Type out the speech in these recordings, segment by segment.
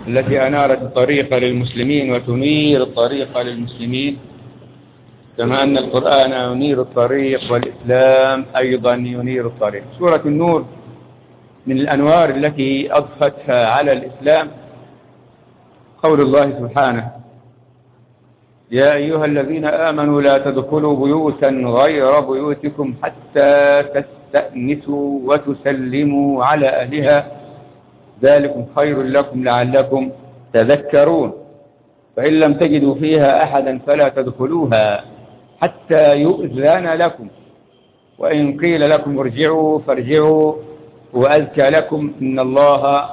التي أنارت الطريق للمسلمين وتنير الطريق للمسلمين كما أن القرآن ينير الطريق والإسلام أيضا ينير الطريق سورة النور من الأنوار التي أضفتها على الإسلام قول الله سبحانه يا أيها الذين آمنوا لا تدخلوا بيوتا غير بيوتكم حتى تستأنسوا وتسلموا على أهلها ذلكم خير لكم لعلكم تذكرون فإن لم تجدوا فيها أحدا فلا تدخلوها حتى يؤذن لكم وإن قيل لكم ارجعوا فارجعوا وأزكى لكم إن الله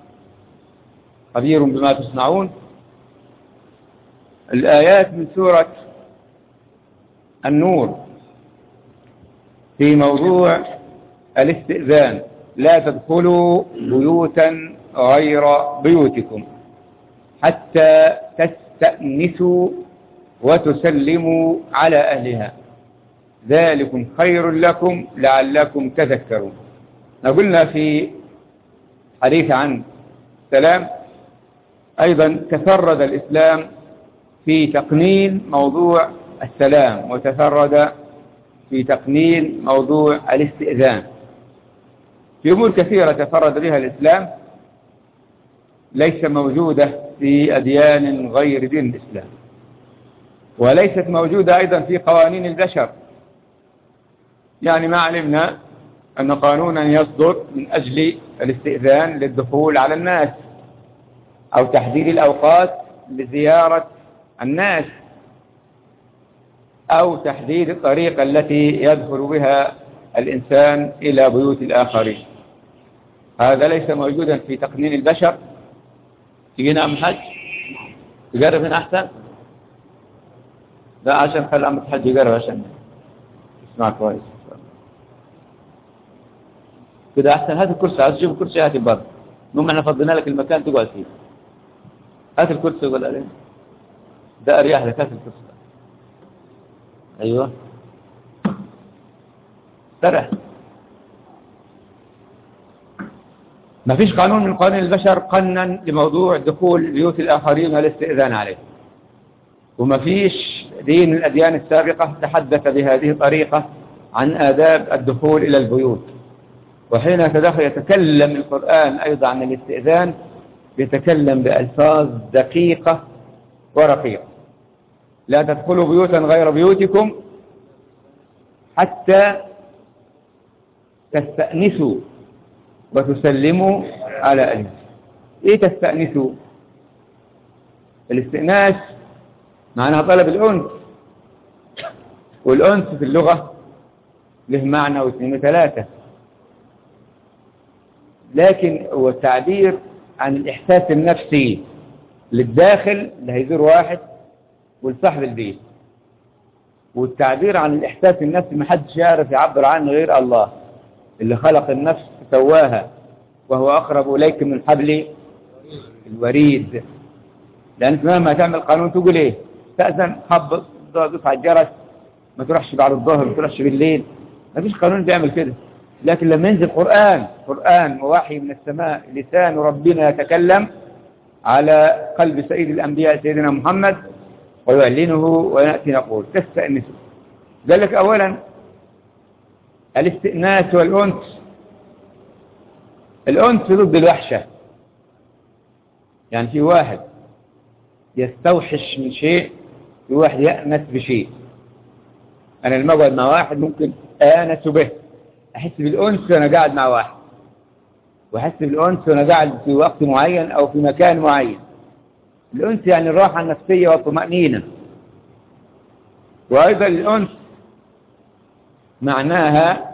خبير بما تصنعون الآيات من سورة النور في موضوع الاستئذان لا تدخلوا بيوتا غير بيوتكم حتى تستأنسوا وتسلموا على أهلها ذلكم خير لكم لعلكم تذكرون قلنا في حديث عن السلام أيضا تفرد الإسلام في تقنين موضوع السلام وتفرد في تقنين موضوع الاستئذان في أمور كثيرة تفرد بها الإسلام ليس موجودة في أديان غير دين الإسلام وليست موجودة أيضا في قوانين البشر يعني ما علمنا أن قانونا يصدر من أجل الاستئذان للدخول على الناس أو تحديد الأوقات لزيارة الناس أو تحديد الطريقة التي يدخل بها الإنسان إلى بيوت الآخرين هذا ليس موجودا في تقنين البشر تجينا أم حج تقرب هنا أحسن لا عشان خلي أم حج يقرب عشان اسمع كويس كده أحسن هات الكرسي عايز تشوف الكرسي هات البر المهم احنا فضينا لك المكان تقعد فيه هات الكرسي وقول عليه ده أريح لك هات الكرسي أيوه استرح ما فيش قانون من قوانين البشر قنن لموضوع دخول بيوت الآخرين والاستئذان عليه وما فيش دين من الأديان السابقة تحدث بهذه الطريقة عن آداب الدخول إلى البيوت وحين يتكلم القرآن أيضا عن الاستئذان يتكلم بألفاظ دقيقة ورقيقة لا تدخلوا بيوتا غير بيوتكم حتى تستأنسوا وتسلموا على أهلها إيه تستأنسوا الاستئناس معناها طلب الأنس والأنس في اللغة له معنى واثنين وثلاثة لكن هو تعبير عن الإحساس النفسي للداخل اللي هيزور واحد ولصاحب البيت والتعبير عن الإحساس النفسي ما حدش يعرف يعبر عنه غير الله اللي خلق النفس سواها وهو أقرب إليك من حبل الوريد لأنك مهما تعمل قانون تقول إيه تأذن خبط دفع الجرس ما تروحش بعد الظهر ما تروحش بالليل ما فيش قانون بيعمل كده لكن لما ينزل قرآن قرآن ووحي من السماء لسان ربنا يتكلم على قلب سيد الأنبياء سيدنا محمد ويعلنه ويأتي نقول تستأنسوا قال لك أولا الاستئناس والأنس الأنس ضد الوحشة يعني في واحد يستوحش من شيء في واحد يأنس بشيء أنا لما أقعد مع واحد ممكن آنس به أحس بالأنس وأنا قاعد مع واحد وأحس بالأنس وأنا قاعد في وقت معين أو في مكان معين الأنس يعني الراحة النفسية والطمأنينة وأيضا الأنس معناها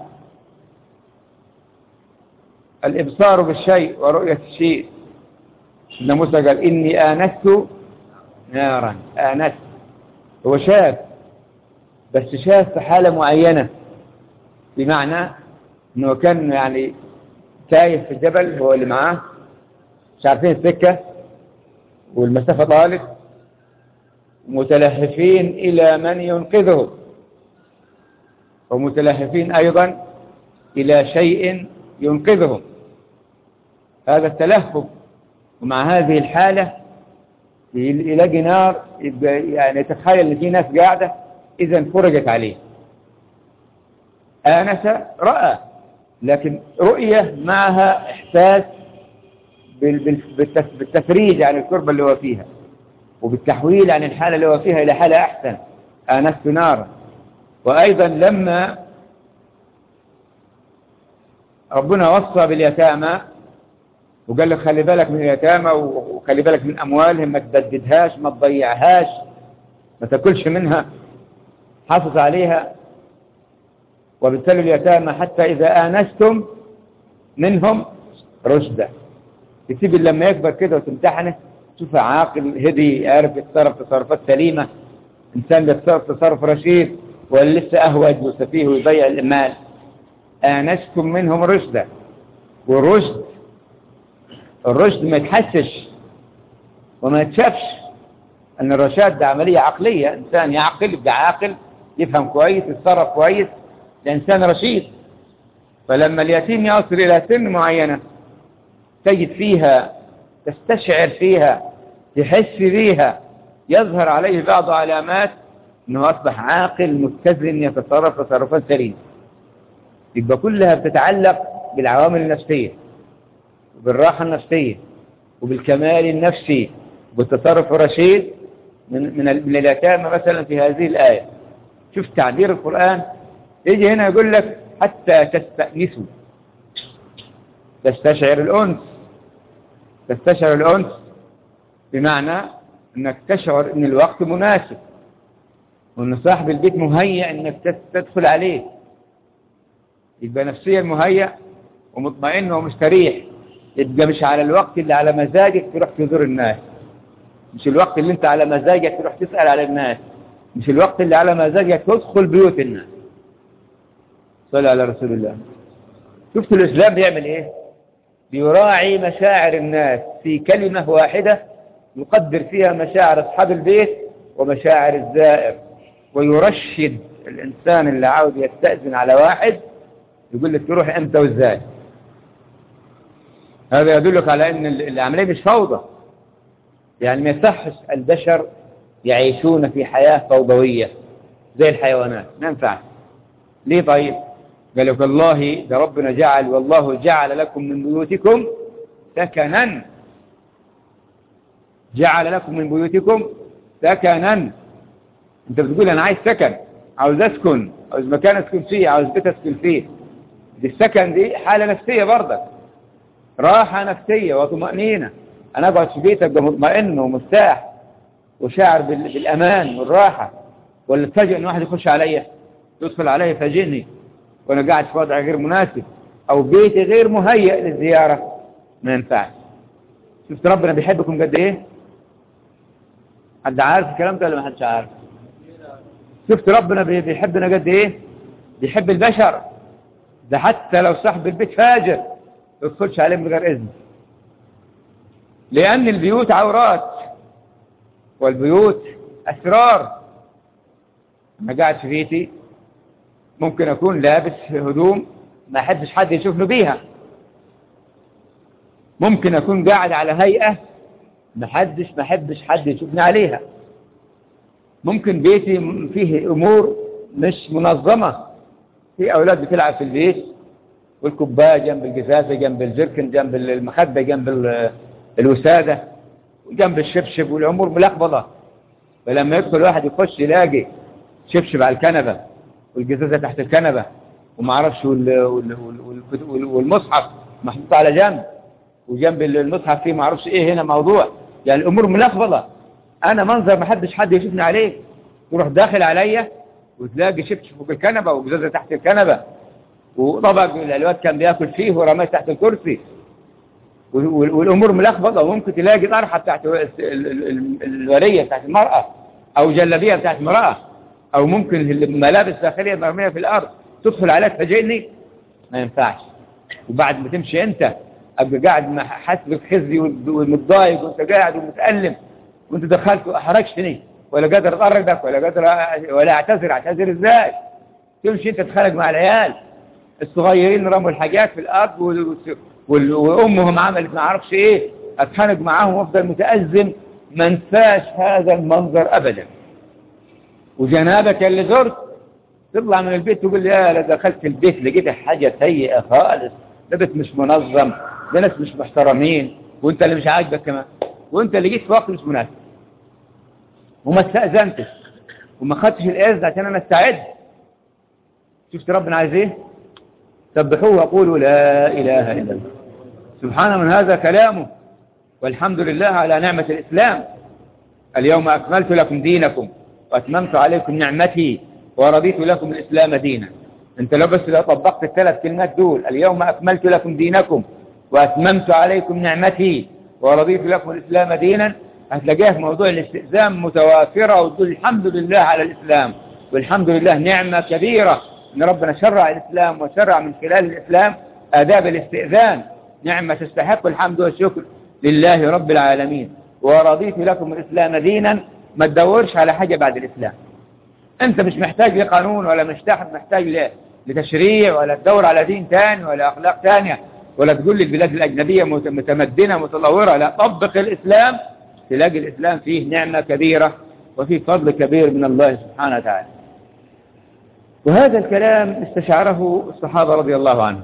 الإبصار بالشيء ورؤية الشيء إن موسى قال إني آنست نارا آنست هو شاف بس شاف في حالة معينة بمعنى انه كان يعني تايه في الجبل هو اللي معاه مش عارفين السكة والمسافة طالت متلهفين إلى من ينقذهم ومتلهفين أيضا إلى شيء ينقذهم هذا التلهف ومع هذه الحالة يلاقي نار يبقى يعني تتخيل ان في ناس قاعدة اذا فرجت عليه آنس رأى لكن رؤية معها إحساس بالتفريج عن الكربة اللي هو فيها وبالتحويل عن الحالة اللي هو فيها إلى حالة أحسن آنست نارا وأيضا لما ربنا وصى باليتامى وقال لك خلي بالك من اليتامى وخلي بالك من أموالهم ما تبددهاش ما تضيعهاش ما تاكلش منها حافظ عليها وبالتالي اليتامى حتى إذا آنستم منهم رشدا تسيب لما يكبر كده وتمتحنه تشوف عاقل هدي عارف يتصرف تصرفات سليمة إنسان بيتصرف تصرف رشيد ولا لسه أهوج وسفيه ويضيع المال آنستم منهم رشدا والرشد الرشد ما يتحسش وما يتشافش أن الرشاد ده عملية عقلية إنسان يعقل يبقى عاقل يفهم كويس يتصرف كويس لإنسان رشيد فلما اليتيم يصل إلى سن معينة تجد فيها تستشعر فيها تحس بيها يظهر عليه بعض علامات أنه أصبح عاقل متزن يتصرف تصرفات سليمة يبقى كلها بتتعلق بالعوامل النفسية وبالراحة النفسية وبالكمال النفسي وبالتصرف الرشيد من من من اليتامى مثلا في هذه الآية شوف تعبير القرآن يجي هنا يقول لك حتى تستأنسوا تستشعر الأنس تستشعر الأنس بمعنى أنك تشعر أن الوقت مناسب وأن صاحب البيت مهيأ أنك تدخل عليه يبقى نفسيا مهيأ ومطمئن ومستريح يبقى مش على الوقت اللي على مزاجك تروح تزور الناس مش الوقت اللي انت على مزاجك تروح تسأل على الناس مش الوقت اللي على مزاجك تدخل بيوت الناس صلى على رسول الله شفت الإسلام بيعمل ايه بيراعي مشاعر الناس في كلمة واحدة يقدر فيها مشاعر أصحاب البيت ومشاعر الزائر ويرشد الإنسان اللي عاوز يستأذن على واحد يقول لك تروح امتى وازاي هذا يدلك على ان العملية مش فوضى يعني ما يصحش البشر يعيشون في حياة فوضوية زي الحيوانات ما ينفعش ليه طيب قال لك الله ده ربنا جعل والله جعل لكم من بيوتكم سكنا جعل لكم من بيوتكم سكنا انت بتقول انا عايز سكن عاوز اسكن عاوز مكان اسكن فيه عاوز بيت اسكن فيه دي السكن دي حالة نفسية برضك راحة نفسية وطمأنينة انا اقعد في بيتك ابقى مطمئن ومرتاح وشاعر بالامان والراحة ولا تفاجئ ان واحد يخش عليا يدخل عليا يفاجئني وانا قاعد في وضع غير مناسب او بيتي غير مهيئ للزيارة ما ينفعش شفت ربنا بيحبكم قد ايه حد عارف الكلام ده ولا ما حدش عارف شفت ربنا بيحبنا قد ايه بيحب البشر ده حتى لو صاحب البيت فاجر ما يدخلش عليه من غير اذن لان البيوت عورات والبيوت اسرار انا قاعد في بيتي ممكن اكون لابس هدوم ما احبش حد يشوفني بيها ممكن اكون قاعد على هيئة ما حدش ما احبش حد يشوفني عليها ممكن بيتي فيه امور مش منظمة في اولاد بتلعب في البيت والكوبايه جنب الجزازة جنب الجركن جنب المخدة جنب الوسادة جنب الشبشب والامور ملخبطة فلما يدخل واحد يخش يلاقي شبشب على الكنبة والجزازة تحت الكنبة وما عرفش والمصحف محطوط على جنب وجنب المصحف فيه ما عرفش ايه هنا موضوع يعني الامور ملخبطه انا منظر ما حدش حد يشوفني عليه تروح داخل عليا وتلاقي شبشب فوق الكنبه وجزازه تحت الكنبه وطبق الواد كان بياكل فيه ورماه تحت الكرسي والامور ملخبطه وممكن تلاقي طرحه بتاعت الوريه بتاعت المراه او جلابيه بتاعت المراه او ممكن الملابس داخليه مرميه في الارض تدخل عليها تفاجئني ما ينفعش وبعد ما تمشي انت ابقى قاعد حاسس بخزي ومتضايق وانت قاعد ومتألم وانت دخلت واحرجتني ولا قادر اطردك ولا قادر ولا اعتذر اعتذر ازاي تمشي انت تتخانق مع العيال الصغيرين رموا الحاجات في الارض وامهم عملت ما اعرفش ايه اتخانق معاهم وافضل متأزم ما انساش هذا المنظر ابدا وجنابك اللي زرت تطلع من البيت تقول يا لا دخلت البيت لقيت حاجة سيئة خالص ده بيت مش منظم ده ناس مش محترمين وانت اللي مش عاجبك كمان وانت اللي جيت في وقت مش مناسب وما استأذنتش وما خدتش الإذن عشان انا استعد شفت ربنا عايز ايه سبحوه وقولوا لا إله إلا الله سبحان من هذا كلامه والحمد لله على نعمة الإسلام اليوم أكملت لكم دينكم وأتممت عليكم نعمتي ورضيت لكم الإسلام دينا انت لو بس لو طبقت الثلاث كلمات دول اليوم أكملت لكم دينكم وأتممت عليكم نعمتي ورضيت لكم الإسلام دينا هتلاقيها في موضوع الاستئذان متوافرة وتقول الحمد لله على الإسلام والحمد لله نعمة كبيرة ان ربنا شرع الإسلام وشرع من خلال الإسلام آداب الاستئذان نعمة تستحق الحمد والشكر لله رب العالمين ورضيت لكم الإسلام دينا ما تدورش على حاجة بعد الإسلام أنت مش محتاج لقانون ولا مش محتاج لتشريع ولا تدور على دين تاني ولا أخلاق تانية ولا تقول لي البلاد الأجنبية متمدنة متطورة لا طبق الإسلام تلاقي الإسلام فيه نعمة كبيرة وفيه فضل كبير من الله سبحانه وتعالى وهذا الكلام استشعره الصحابة رضي الله عنهم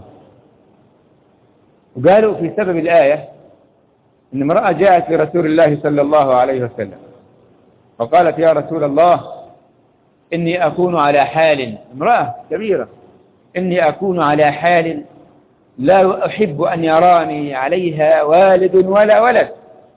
وقالوا في سبب الآية إن امرأة جاءت لرسول الله صلى الله عليه وسلم وقالت يا رسول الله إني أكون على حال امرأة كبيرة إني أكون على حال لا أحب أن يراني عليها والد ولا ولد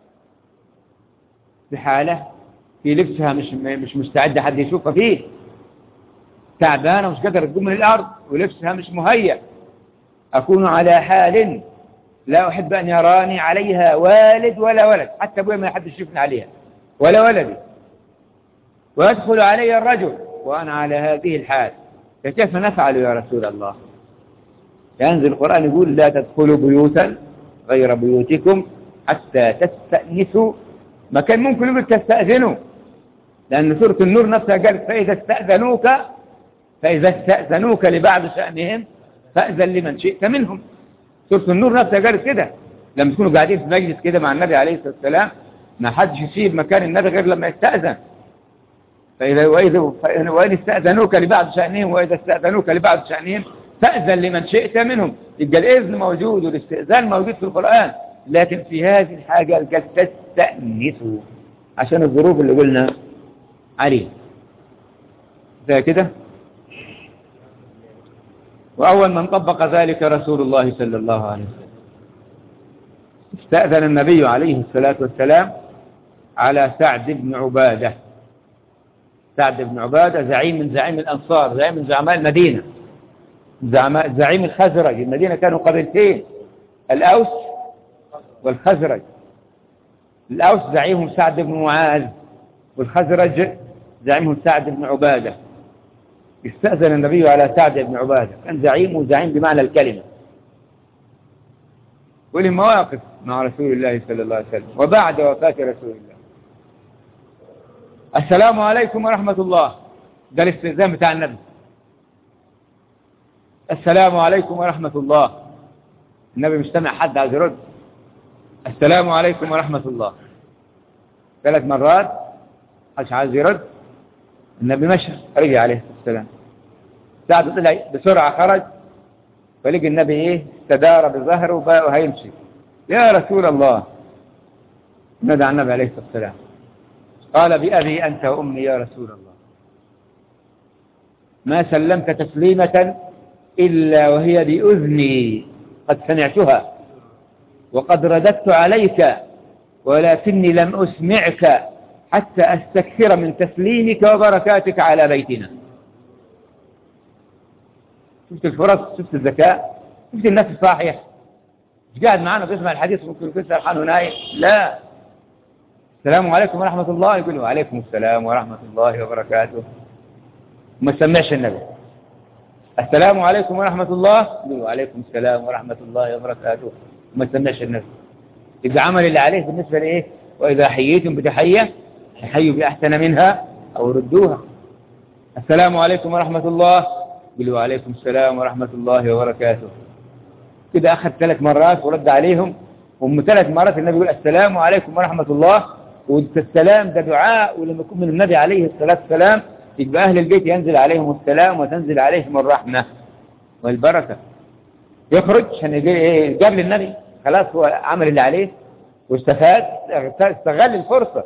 بحالة في لبسها مش مش مستعدة حد يشوفها فيه تعبانة مش قادرة تقوم من الأرض ولبسها مش مهيأ أكون على حال لا أحب أن يراني عليها والد ولا ولد حتى أبويا ما حد يشوفني عليها ولا ولدي ويدخل علي الرجل وأنا على هذه الحال فكيف نفعل يا رسول الله ينزل القرآن يقول لا تدخلوا بيوتا غير بيوتكم حتى تستأنسوا ما كان ممكن يقول تستأذنوا لأن سورة النور نفسها قالت فإذا استأذنوك فإذا استأذنوك لبعض شأنهم فأذن لمن شئت منهم سورة النور نفسها قالت كده لما تكونوا قاعدين في مجلس كده مع النبي عليه الصلاة والسلام ما حدش يسيب مكان النبي غير لما يستأذن فإذا وإذا وإن استأذنوك لبعض شأنهم وإذا استأذنوك لبعض شأنهم فأذن لمن شئت منهم يبقى الإذن موجود والاستئذان موجود في القرآن لكن في هذه الحاجة قد تستأنسوا عشان الظروف اللي قلنا عليها زي كده وأول من طبق ذلك رسول الله صلى الله عليه وسلم استأذن النبي عليه الصلاة والسلام على سعد بن عبادة سعد بن عبادة زعيم من زعيم الأنصار زعيم من زعماء المدينة زعيم الخزرج المدينة كانوا قبيلتين الأوس والخزرج الأوس زعيمهم سعد بن معاذ والخزرج زعيمهم سعد بن عبادة استأذن النبي على سعد بن عبادة كان زعيم وزعيم بمعنى الكلمة وله مواقف مع رسول الله صلى الله عليه وسلم وبعد وفاة رسول الله السلام عليكم ورحمة الله ده الاستئذان بتاع النبي السلام عليكم ورحمة الله النبي مش سامع حد عايز يرد السلام عليكم ورحمة الله ثلاث مرات مش عايز يرد النبي مشى رجع عليه السلام سعد طلع بسرعة خرج فلقي النبي ايه استدار بظهره وهيمشي يا رسول الله ندى النبي عليه الصلاة والسلام قال بأبي أنت وأمي يا رسول الله ما سلمت تسليمة إلا وهي بأذني قد سمعتها وقد رددت عليك ولكني لم أسمعك حتى أستكثر من تسليمك وبركاتك على بيتنا شفت الفرص شفت الذكاء شفت النفس الصاحية مش قاعد معانا بيسمع الحديث ممكن يكون سرحان ونايم لا السلام عليكم ورحمة الله يقول له وعليكم السلام ورحمة الله وبركاته ما سمعش النبي السلام عليكم ورحمة الله يقول له وعليكم السلام ورحمة الله وبركاته ما سمعش النبي يبقى عمل اللي عليه بالنسبة لإيه وإذا حييتم بتحية فحيوا بأحسن منها أو ردوها السلام عليكم ورحمة الله يقول له وعليكم السلام ورحمة الله وبركاته كده أخذ ثلاث مرات ورد عليهم ومن ثلاث مرات النبي يقول السلام عليكم ورحمة الله والسلام ده دعاء ولما يكون من النبي عليه الصلاة والسلام يبقى أهل البيت ينزل عليهم السلام وتنزل عليهم الرحمة والبركة يخرج عشان يجي ايه جاب للنبي خلاص هو عمل اللي عليه واستفاد استغل الفرصة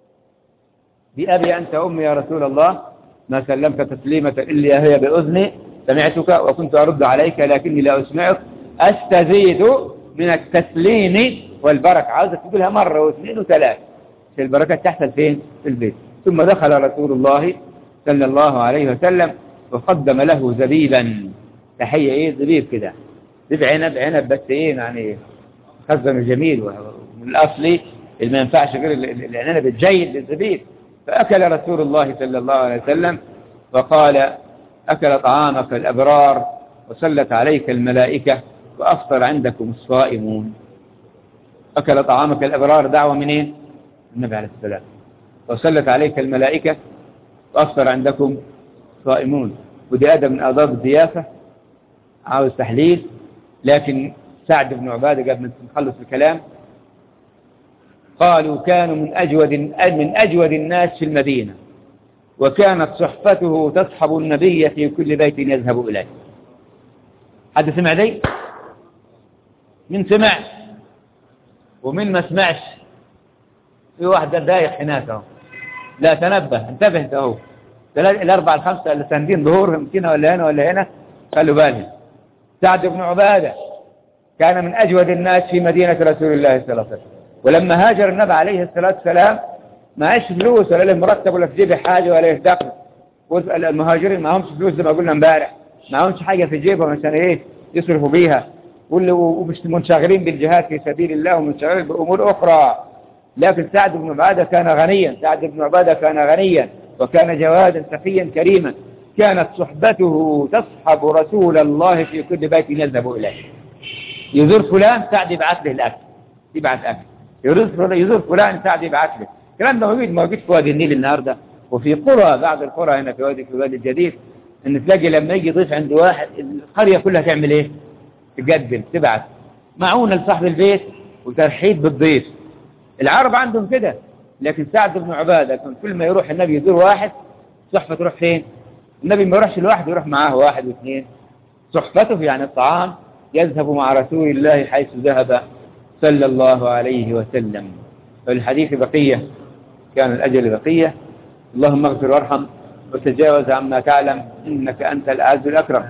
بأبي أنت أمي يا رسول الله ما سلمت تسليمة إلا هي بأذني سمعتك وكنت أرد عليك لكني لا أسمعك أستزيد من التسليم والبركة عاوزك تقولها مرة واثنين وثلاث البركة تحصل فين في البيت ثم دخل رسول الله صلى الله عليه وسلم وقدم له زبيبا تحية ايه زبيب كده زبيب عنب عنب بس ايه يعني خزن جميل ومن الأصل اللي ما ينفعش غير العنب الجيد للزبيب فأكل رسول الله صلى الله عليه وسلم وقال أكل طعامك الأبرار وسلت عليك الملائكة وأفطر عندكم الصائمون أكل طعامك الأبرار دعوة منين النبي عليه السلام وسلت عليك الملائكة وأفطر عندكم صائمون ودي أدب من آداب الضيافة عاوز تحليل لكن سعد بن عبادة قبل ما نخلص الكلام قالوا كانوا من أجود من أجود الناس في المدينة وكانت صحفته تصحب النبي في كل بيت يذهب إليه حد سمع دي من سمع ومن ما سمعش في واحد دايخ هناك اهو لا تنبه انتبه انت اهو الاربعه الخمسه اللي ساندين ظهورهم هنا ولا هنا ولا هنا خلوا بالهم سعد بن عباده كان من اجود الناس في مدينه رسول الله صلى الله عليه وسلم ولما هاجر النبي عليه الصلاه والسلام ما عيش فلوس ولا له مرتب ولا في جيبه حاجه ولا دخل المهاجرين ما همش فلوس زي ما قلنا امبارح ما همش حاجه في جيبهم عشان ايه يصرفوا بيها ومش منشغلين بالجهاد في سبيل الله ومنشغلين بامور اخرى لكن سعد بن عبادة كان غنيا سعد بن عبادة كان غنيا وكان جوادا سخيا كريما كانت صحبته تصحب رسول الله في كل بيت يذهب إليه يزور فلان سعد يبعث له الأكل يبعث أكل يزور يزور فلان سعد يبعث له الكلام ده موجود موجود في وادي النيل النهارده وفي قرى بعض القرى هنا في وادي في وادي الجديد ان تلاقي لما يجي ضيف عند واحد القريه كلها تعمل ايه؟ تقدم تبعث معونه لصاحب البيت وترحيب بالضيف العرب عندهم كده لكن سعد بن عبادة كان كل ما يروح النبي يزور واحد صحفة تروح فين النبي ما يروحش لوحده يروح معاه واحد واثنين صحبته يعني الطعام يذهب مع رسول الله حيث ذهب صلى الله عليه وسلم فالحديث بقية كان الأجل بقية اللهم اغفر وارحم وتجاوز عما تعلم إنك أنت الأعز الأكرم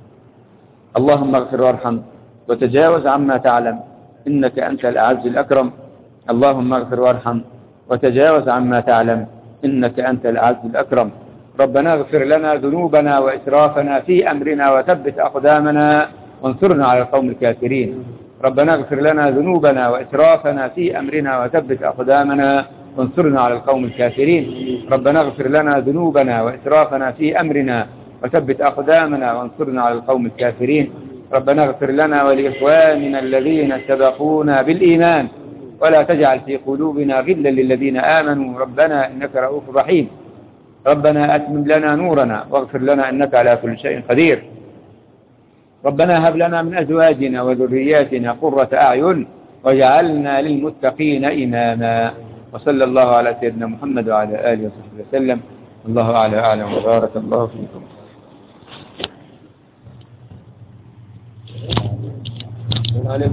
اللهم اغفر وارحم وتجاوز عما تعلم إنك أنت الأعز الأكرم اللهم اغفر وارحم وتجاوز عما تعلم إنك أنت الأعز الأكرم ربنا اغفر لنا ذنوبنا وإسرافنا في أمرنا وثبت أقدامنا وانصرنا على القوم الكافرين ربنا اغفر لنا ذنوبنا وإسرافنا في أمرنا وثبت أقدامنا وانصرنا على القوم الكافرين ربنا اغفر لنا ذنوبنا وإسرافنا في أمرنا وثبت أقدامنا وانصرنا على القوم الكافرين ربنا اغفر لنا ولإخواننا الذين سبقونا بالإيمان ولا تجعل في قلوبنا غلا للذين آمنوا ربنا إنك رؤوف رحيم ربنا أتمم لنا نورنا واغفر لنا إنك على كل شيء قدير ربنا هب لنا من أزواجنا وذرياتنا قرة أعين وجعلنا للمتقين إماما وصلى الله على سيدنا محمد وعلى آله وصحبه وسلم الله أعلى أعلم وبارك الله فيكم